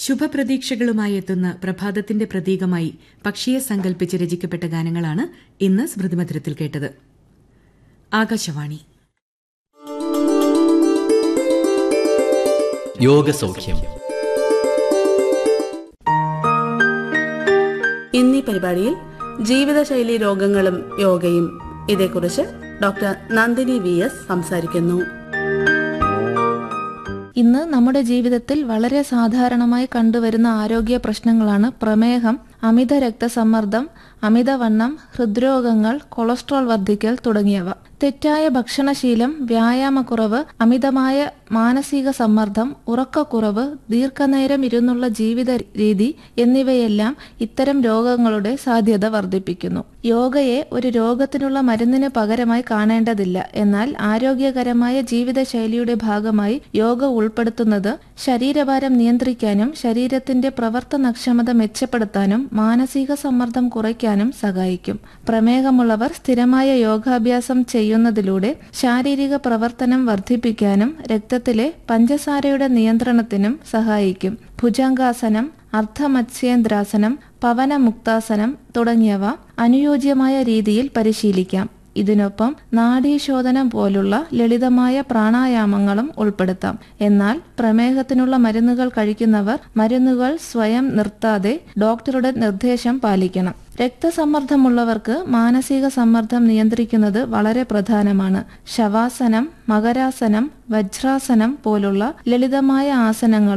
ശുഭപ്രതീക്ഷകളുമായി എത്തുന്ന പ്രഭാതത്തിന്റെ പ്രതീകമായി പക്ഷിയെ സങ്കല്പിച്ച് രചിക്കപ്പെട്ട ഗാനങ്ങളാണ് ഇന്ന് സ്മൃതിമധുരത്തിൽ കേട്ടത് ആകാശവാണി യോഗസൗഖ്യം ഇന്നീ പരിപാടിയിൽ ജീവിതശൈലി രോഗങ്ങളും യോഗയും ഇതേക്കുറിച്ച് ഡോക്ടർ നന്ദിനി വി എസ് സംസാരിക്കുന്നു ഇന്ന് നമ്മുടെ ജീവിതത്തിൽ വളരെ സാധാരണമായി കണ്ടുവരുന്ന ആരോഗ്യ പ്രശ്നങ്ങളാണ് പ്രമേഹം അമിത രക്തസമ്മർദ്ദം അമിതവണ്ണം ഹൃദ്രോഗങ്ങൾ കൊളസ്ട്രോൾ വർദ്ധിക്കൽ തുടങ്ങിയവ തെറ്റായ ഭക്ഷണശീലം വ്യായാമക്കുറവ് അമിതമായ മാനസിക സമ്മർദ്ദം ഉറക്കക്കുറവ് ദീർഘനേരം ഇരുന്നുള്ള ജീവിത രീതി എന്നിവയെല്ലാം ഇത്തരം രോഗങ്ങളുടെ സാധ്യത വർദ്ധിപ്പിക്കുന്നു യോഗയെ ഒരു രോഗത്തിനുള്ള മരുന്നിന് പകരമായി കാണേണ്ടതില്ല എന്നാൽ ആരോഗ്യകരമായ ജീവിതശൈലിയുടെ ഭാഗമായി യോഗ ഉൾപ്പെടുത്തുന്നത് ശരീരഭാരം നിയന്ത്രിക്കാനും ശരീരത്തിന്റെ പ്രവർത്തനക്ഷമത മെച്ചപ്പെടുത്താനും മാനസിക സമ്മർദ്ദം കുറയ്ക്കാനും സഹായിക്കും പ്രമേഹമുള്ളവർ സ്ഥിരമായ യോഗാഭ്യാസം ചെയ്യുന്നതിലൂടെ ശാരീരിക പ്രവർത്തനം വർദ്ധിപ്പിക്കാനും രക്തത്തിലെ പഞ്ചസാരയുടെ നിയന്ത്രണത്തിനും സഹായിക്കും ഭുജംഗാസനം അർദ്ധമത്സ്യേന്ദ്രാസനം പവനമുക്താസനം തുടങ്ങിയവ അനുയോജ്യമായ രീതിയിൽ പരിശീലിക്കാം ഇതിനൊപ്പം നാഡീശോധനം പോലുള്ള ലളിതമായ പ്രാണായാമങ്ങളും ഉൾപ്പെടുത്താം എന്നാൽ പ്രമേഹത്തിനുള്ള മരുന്നുകൾ കഴിക്കുന്നവർ മരുന്നുകൾ സ്വയം നിർത്താതെ ഡോക്ടറുടെ നിർദ്ദേശം പാലിക്കണം രക്തസമ്മർദ്ദമുള്ളവർക്ക് മാനസിക സമ്മർദ്ദം നിയന്ത്രിക്കുന്നത് വളരെ പ്രധാനമാണ് ശവാസനം മകരാസനം വജ്രാസനം പോലുള്ള ലളിതമായ ആസനങ്ങൾ